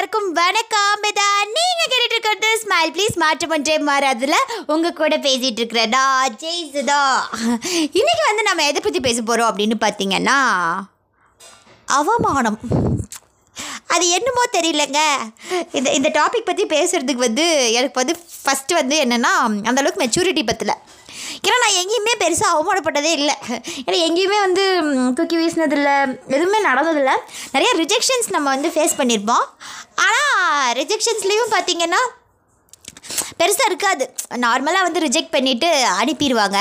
எல்லாருக்கும் வணக்கம் இதான் நீங்க கேட்டுட்டு இருக்கிறது ஸ்மைல் ப்ளீஸ் மாற்றம் ஒன்றே மாறாதுல உங்க கூட பேசிட்டு இருக்கிறதா ஜெய் சுதா இன்னைக்கு வந்து நம்ம எதை பத்தி பேச போறோம் அப்படின்னு பார்த்தீங்கன்னா அவமானம் அது என்னமோ தெரியலங்க இந்த இந்த டாபிக் பற்றி பேசுகிறதுக்கு வந்து எனக்கு வந்து ஃபஸ்ட்டு வந்து என்னென்னா அந்தளவுக்கு மெச்சூரிட்டி பற்றல ஏன்னா நான் எங்கேயுமே பெருசாக அவமானப்பட்டதே இல்லை ஏன்னா எங்கேயுமே வந்து ம், தூக்கி வீசினதில்ல எதுவுமே நடந்ததில்லை நிறைய ரிஜெக்ஷன்ஸ் நம்ம வந்து ஃபேஸ் பண்ணியிருப்போம் ஆனால் ரிஜெக்ஷன்ஸ்லேயும் பார்த்தீங்கன்னா பெருசாக இருக்காது நார்மலாக வந்து ரிஜெக்ட் பண்ணிவிட்டு அனுப்பிடுவாங்க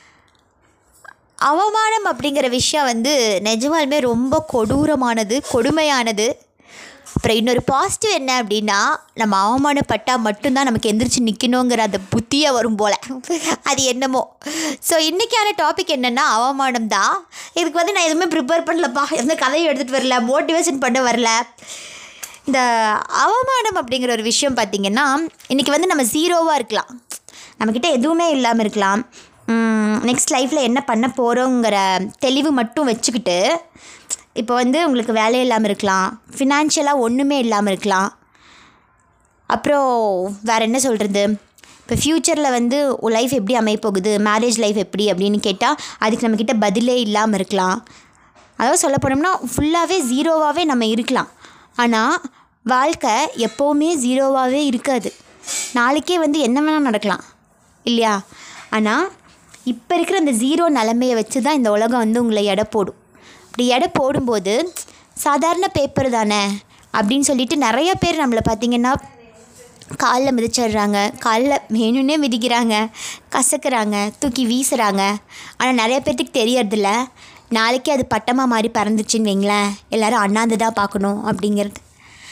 அவமானம் அப்படிங்கிற விஷயம் வந்து நிஜமாலுமே ரொம்ப கொடூரமானது கொடுமையானது அப்புறம் இன்னொரு பாசிட்டிவ் என்ன அப்படின்னா நம்ம அவமானப்பட்டால் மட்டும்தான் நமக்கு எந்திரிச்சு நிற்கணுங்கிற அந்த புத்தியை வரும் போல் அது என்னமோ ஸோ இன்றைக்கான டாபிக் என்னென்னா அவமானம் தான் இதுக்கு வந்து நான் எதுவுமே ப்ரிப்பேர் பண்ணலப்பா எந்த கதையும் எடுத்துகிட்டு வரல மோட்டிவேஷன் பண்ண வரல இந்த அவமானம் அப்படிங்கிற ஒரு விஷயம் பார்த்திங்கன்னா இன்றைக்கி வந்து நம்ம ஜீரோவாக இருக்கலாம் நம்மக்கிட்ட எதுவுமே இல்லாமல் இருக்கலாம் நெக்ஸ்ட் லைஃப்பில் என்ன பண்ண போகிறோங்கிற தெளிவு மட்டும் வச்சுக்கிட்டு இப்போ வந்து உங்களுக்கு வேலை இல்லாமல் இருக்கலாம் ஃபினான்ஷியலாக ஒன்றுமே இல்லாமல் இருக்கலாம் அப்புறம் வேறு என்ன சொல்கிறது இப்போ ஃப்யூச்சரில் வந்து லைஃப் எப்படி அமைய போகுது மேரேஜ் லைஃப் எப்படி அப்படின்னு கேட்டால் அதுக்கு நம்மக்கிட்ட பதிலே இல்லாமல் இருக்கலாம் அதாவது சொல்ல போனோம்னா ஃபுல்லாகவே ஜீரோவாகவே நம்ம இருக்கலாம் ஆனால் வாழ்க்கை எப்போவுமே ஜீரோவாகவே இருக்காது நாளைக்கே வந்து என்ன வேணால் நடக்கலாம் இல்லையா ஆனால் இப்போ இருக்கிற அந்த ஜீரோ நிலமையை வச்சு தான் இந்த உலகம் வந்து உங்களை எடை போடும் அப்படி எடை போடும்போது சாதாரண பேப்பர் தானே அப்படின்னு சொல்லிட்டு நிறைய பேர் நம்மளை பார்த்திங்கன்னா காலில் மிதிச்சிடுறாங்க காலில் வேணும்னே மிதிக்கிறாங்க கசக்குறாங்க தூக்கி வீசுகிறாங்க ஆனால் நிறைய பேர்த்துக்கு தெரியறதில்ல நாளைக்கு அது பட்டமாக மாதிரி பறந்துச்சுன்னு வைங்களேன் எல்லோரும் அண்ணாந்து தான் பார்க்கணும் அப்படிங்கிறது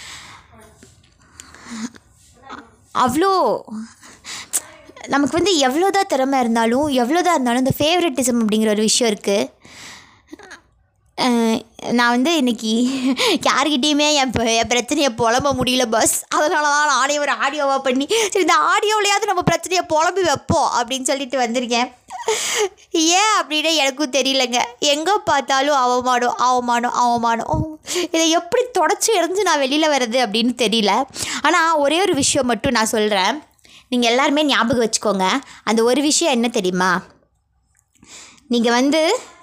அவ்வளோ நமக்கு வந்து எவ்வளோதான் திறமை இருந்தாலும் எவ்வளோதான் இருந்தாலும் இந்த ஃபேவரட்டிசம் அப்படிங்கிற ஒரு விஷயம் இருக்குது அஹ் நான் வந்து இன்னைக்கு யார்கிட்டேயுமே என் ப- என் பிரச்சனையை புலம்ப முடியல பஸ் அதனால தான் நானே ஒரு ஆடியோவாக பண்ணி சரி இந்த ஆடியோவிலையாவது நம்ம பிரச்சனையை புலம்பி வைப்போம் அப்படின்னு சொல்லிட்டு வந்திருக்கேன் ஏன் அப்படின்னு எனக்கும் தெரியலங்க எங்கே பார்த்தாலும் அவமானம் அவமானம் அவமானம் இதை எப்படி தொடச்சி எறிஞ்சு நான் வெளியில் வர்றது அப்படின்னு தெரியல ஆனால் ஒரே ஒரு விஷயம் மட்டும் நான் சொல்கிறேன் நீங்கள் எல்லாருமே ஞாபகம் வச்சுக்கோங்க அந்த ஒரு விஷயம் என்ன தெரியுமா நீங்கள் வந்து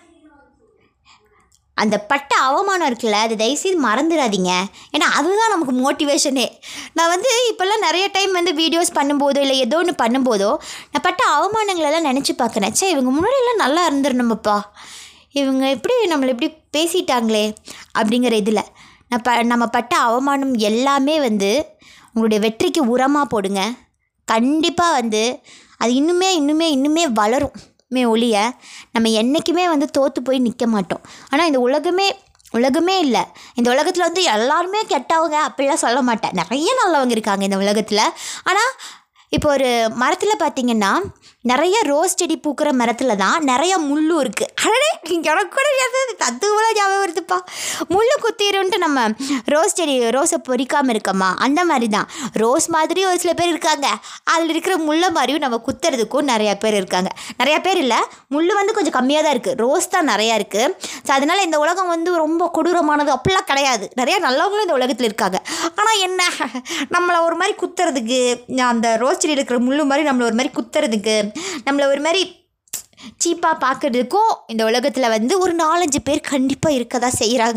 அந்த பட்ட அவமானம் இருக்குல்ல அது தயவுசெய்து மறந்துடாதீங்க ஏன்னா அதுதான் நமக்கு மோட்டிவேஷனே நான் வந்து இப்போல்லாம் நிறைய டைம் வந்து வீடியோஸ் பண்ணும்போதோ இல்லை ஏதோ ஒன்று பண்ணும்போதோ நான் பட்ட அவமானங்களெல்லாம் நினச்சி பார்க்குறேன் சே இவங்க முன்னாடியெல்லாம் நல்லா இருந்துடணுமப்பா இவங்க எப்படி நம்மளை இப்படி பேசிட்டாங்களே அப்படிங்கிற இதில் நான் ப நம்ம பட்ட அவமானம் எல்லாமே வந்து உங்களுடைய வெற்றிக்கு உரமாக போடுங்க கண்டிப்பாக வந்து அது இன்னுமே இன்னுமே இன்னுமே வளரும் மே ஒழிய நம்ம என்றைக்குமே வந்து தோற்று போய் நிற்க மாட்டோம் ஆனால் இந்த உலகமே உலகமே இல்லை இந்த உலகத்தில் வந்து எல்லாருமே கெட்டவங்க அப்படிலாம் சொல்ல மாட்டேன் நிறைய நல்லவங்க இருக்காங்க இந்த உலகத்தில் ஆனால் இப்போ ஒரு மரத்தில் பார்த்தீங்கன்னா நிறைய ரோஸ் செடி பூக்கிற மரத்தில் தான் நிறைய முள்ளும் இருக்குது அடடே எனக்கு கூட தத்துவலாம் ஞாபகம் வருதுப்பா முள்ளு குத்திருன்ட்டு நம்ம ரோஸ் செடி ரோஸை பொறிக்காமல் இருக்கோமா அந்த மாதிரி தான் ரோஸ் மாதிரி ஒரு சில பேர் இருக்காங்க அதில் இருக்கிற முள்ளை மாதிரியும் நம்ம குத்துறதுக்கும் நிறையா பேர் இருக்காங்க நிறையா பேர் இல்லை முள் வந்து கொஞ்சம் கம்மியாக தான் இருக்குது ரோஸ் தான் நிறையா இருக்குது ஸோ அதனால் இந்த உலகம் வந்து ரொம்ப கொடூரமானது அப்படிலாம் கிடையாது நிறைய நல்லவங்களும் இந்த உலகத்தில் இருக்காங்க ஆனால் என்ன நம்மளை ஒரு மாதிரி குத்துறதுக்கு அந்த ரோஸ் செடியில் இருக்கிற முள்ளு மாதிரி நம்மளை ஒரு மாதிரி குத்துறதுக்கு நம்மளை ஒரு மாதிரி சீப்பாக பார்க்குறதுக்கும் இந்த உலகத்தில் வந்து ஒரு நாலஞ்சு பேர் கண்டிப்பாக இருக்க தான் செய்கிறாங்க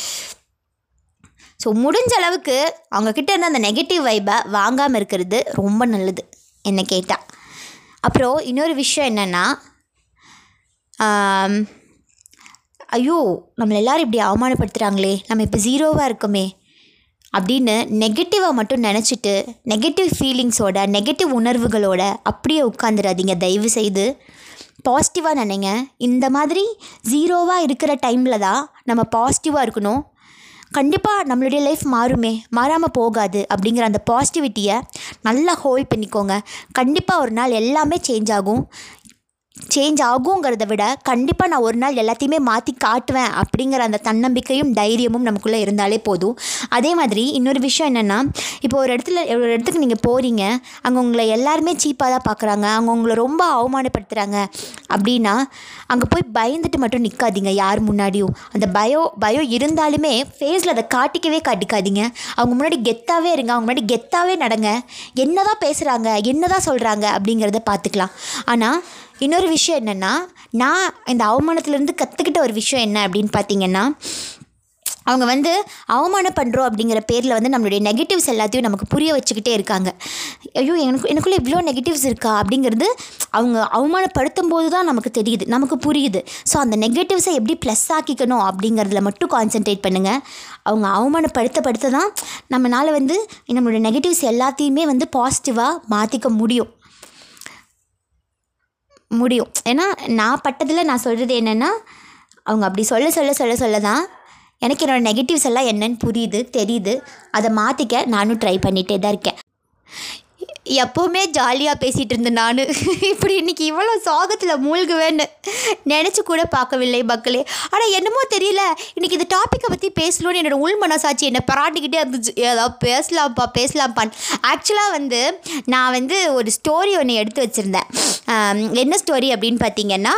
ஸோ முடிஞ்ச அளவுக்கு அவங்கக்கிட்ட இருந்த அந்த நெகட்டிவ் வைப்பை வாங்காமல் இருக்கிறது ரொம்ப நல்லது என்னை கேட்டால் அப்புறம் இன்னொரு விஷயம் என்னென்னா ஆம், ஐயோ நம்மளை எல்லாரும் இப்படி அவமானப்படுத்துகிறாங்களே நம்ம இப்போ ஜீரோவாக இருக்கோமே அப்படின்னு நெகட்டிவாக மட்டும் நினச்சிட்டு நெகட்டிவ் ஃபீலிங்ஸோட நெகட்டிவ் உணர்வுகளோட அப்படியே உட்காந்துடாதீங்க தயவு செய்து பாசிட்டிவாக நினைங்க இந்த மாதிரி ஜீரோவாக இருக்கிற டைமில் தான் நம்ம பாசிட்டிவாக இருக்கணும் கண்டிப்பாக நம்மளுடைய லைஃப் மாறுமே மாறாமல் போகாது அப்படிங்கிற அந்த பாசிட்டிவிட்டியை நல்லா ஹோல்ட் பண்ணிக்கோங்க கண்டிப்பாக ஒரு நாள் எல்லாமே சேஞ்ச் ஆகும் சேஞ்ச் ஆகுங்கிறத விட கண்டிப்பாக நான் ஒரு நாள் எல்லாத்தையுமே மாற்றி காட்டுவேன் அப்படிங்கிற அந்த தன்னம்பிக்கையும் தைரியமும் நமக்குள்ளே இருந்தாலே போதும் அதே மாதிரி இன்னொரு விஷயம் என்னென்னா இப்போ ஒரு இடத்துல ஒரு இடத்துக்கு நீங்கள் போகிறீங்க அங்கே உங்களை எல்லாருமே சீப்பாக தான் பார்க்குறாங்க அவங்க உங்களை ரொம்ப அவமானப்படுத்துகிறாங்க அப்படின்னா அங்கே போய் பயந்துட்டு மட்டும் நிற்காதீங்க யார் முன்னாடியும் அந்த பயோ பயம் இருந்தாலுமே ஃபேஸில் அதை காட்டிக்கவே காட்டிக்காதீங்க அவங்க முன்னாடி கெத்தாவே இருங்க அவங்க முன்னாடி கெத்தாவே நடங்க என்ன தான் பேசுகிறாங்க என்ன தான் சொல்கிறாங்க அப்படிங்கிறத பார்த்துக்கலாம் ஆனால் இன்னொரு விஷயம் என்னென்னா நான் இந்த அவமானத்துலேருந்து கற்றுக்கிட்ட ஒரு விஷயம் என்ன அப்படின்னு பார்த்தீங்கன்னா அவங்க வந்து அவமானம் பண்ணுறோம் அப்படிங்கிற பேரில் வந்து நம்மளுடைய நெகட்டிவ்ஸ் எல்லாத்தையும் நமக்கு புரிய வச்சுக்கிட்டே இருக்காங்க ஐயோ எனக்கு எனக்குள்ளே இவ்வளோ நெகட்டிவ்ஸ் இருக்கா அப்படிங்கிறது அவங்க அவமானப்படுத்தும் போது தான் நமக்கு தெரியுது நமக்கு புரியுது ஸோ அந்த நெகட்டிவ்ஸை எப்படி ப்ளஸ் ஆக்கிக்கணும் அப்படிங்கிறதுல மட்டும் கான்சென்ட்ரேட் பண்ணுங்கள் அவங்க அவமானப்படுத்த படுத்த தான் நம்மளால் வந்து நம்மளுடைய நெகட்டிவ்ஸ் எல்லாத்தையுமே வந்து பாசிட்டிவாக மாற்றிக்க முடியும் முடியும் ஏன்னா நான் பட்டதில் நான் சொல்கிறது என்னென்னா அவங்க அப்படி சொல்ல சொல்ல சொல்ல சொல்ல தான் எனக்கு என்னோடய நெகட்டிவ்ஸ் எல்லாம் என்னன்னு புரியுது தெரியுது அதை மாற்றிக்க நானும் ட்ரை பண்ணிகிட்டே தான் இருக்கேன் எப்போவுமே ஜாலியாக பேசிகிட்டு இருந்தேன் நான் இப்படி இன்றைக்கி இவ்வளோ சோகத்தில் மூழ்குவேன்னு நினச்சி கூட பார்க்கவில்லை மக்களே ஆனால் என்னமோ தெரியல இன்றைக்கி இந்த டாப்பிக்கை பற்றி பேசணும்னு என்னோடய உள் மனசாட்சி என்னை பராட்டிக்கிட்டே இருந்துச்சு ஏதாவது பேசலாம்ப்பா பேசலாம்ப்பான்னு ஆக்சுவலாக வந்து நான் வந்து ஒரு ஸ்டோரி ஒன்று எடுத்து வச்சுருந்தேன் ஆம், என்ன ஸ்டோரி அப்படின்னு பார்த்தீங்கன்னா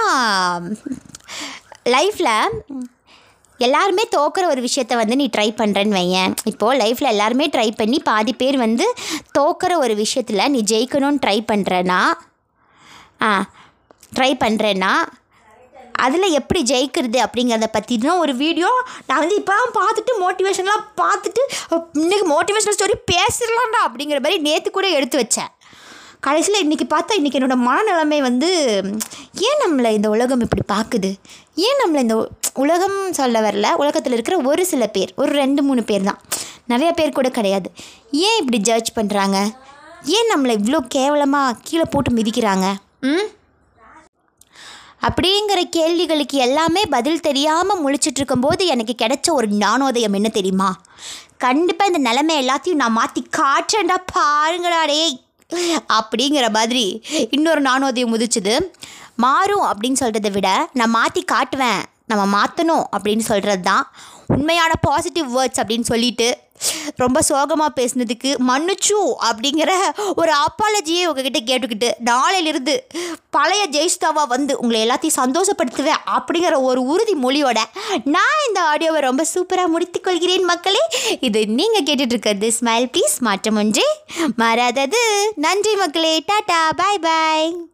லைஃப்பில் எல்லாருமே தோக்குற ஒரு விஷயத்த வந்து நீ ட்ரை பண்ணுறேன்னு வையேன் இப்போது லைஃப்பில் எல்லாருமே ட்ரை பண்ணி பாதி பேர் வந்து தோக்குற ஒரு விஷயத்தில் நீ ஜெயிக்கணும்னு ட்ரை பண்ணுறேன்னா ஆ ட்ரை பண்ணுறேன்னா அதில் எப்படி ஜெயிக்கிறது அப்படிங்கிறத பற்றின ஒரு வீடியோ நான் வந்து இப்போ பார்த்துட்டு மோட்டிவேஷன்லாம் பார்த்துட்டு இன்றைக்கி மோட்டிவேஷனல் ஸ்டோரி பேசிடலாம்டா அப்படிங்கிற மாதிரி நேற்று கூட எடுத்து வச்சேன் கடைசியில் இன்றைக்கி பார்த்தா இன்றைக்கி என்னோடய மனநிலைமை வந்து ஏன் நம்மளை இந்த உலகம் இப்படி பார்க்குது ஏன் நம்மளை இந்த உ- உலகம் சொல்ல வரல உலகத்தில் இருக்கிற ஒரு சில பேர் ஒரு ரெண்டு மூணு பேர் தான் நிறைய பேர் கூட கிடையாது ஏன் இப்படி ஜட்ஜ் பண்ணுறாங்க ஏன் நம்மளை இவ்வளோ கேவலமாக கீழே போட்டு மிதிக்கிறாங்க ம் அப்படிங்கிற கேள்விகளுக்கு எல்லாமே பதில் தெரியாமல் முழிச்சிட்டு இருக்கும்போது எனக்கு கிடைச்ச ஒரு ஞானோதயம் என்ன தெரியுமா கண்டிப்பாக இந்த நிலைமை எல்லாத்தையும் நான் மாற்றி காட்டுறேன்டா பாருங்கடா டேய் அப்படிங்கிற மாதிரி இன்னொரு நானோதயம் முதிச்சுது மாறும் அப்படின்னு சொல்கிறத விட நான் மாற்றி காட்டுவேன் நம்ம மாற்றணும் அப்படின்னு சொல்கிறது தான் உண்மையான பாசிட்டிவ் வேர்ட்ஸ் அப்படின்னு சொல்லிட்டு ரொம்ப சோகமாக பேசுனதுக்கு மன்னிச்சு அப்படிங்கிற ஒரு அப்பாலஜியை உங்ககிட்ட கேட்டுக்கிட்டு நாளையிலிருந்து பழைய ஜெயிஸ்தாவா வந்து உங்களை எல்லாத்தையும் சந்தோஷப்படுத்துவேன் அப்படிங்கிற ஒரு உறுதி மொழியோட நான் இந்த ஆடியோவை ரொம்ப சூப்பராக முடித்துக் கொள்கிறேன் மக்களே இது நீங்கள் கேட்டுட்டு இருக்கிறது ஸ்மைல் ப்ளீஸ் மாற்றம் ஒன்றே மாறாதது நன்றி மக்களே டாடா பாய் பாய்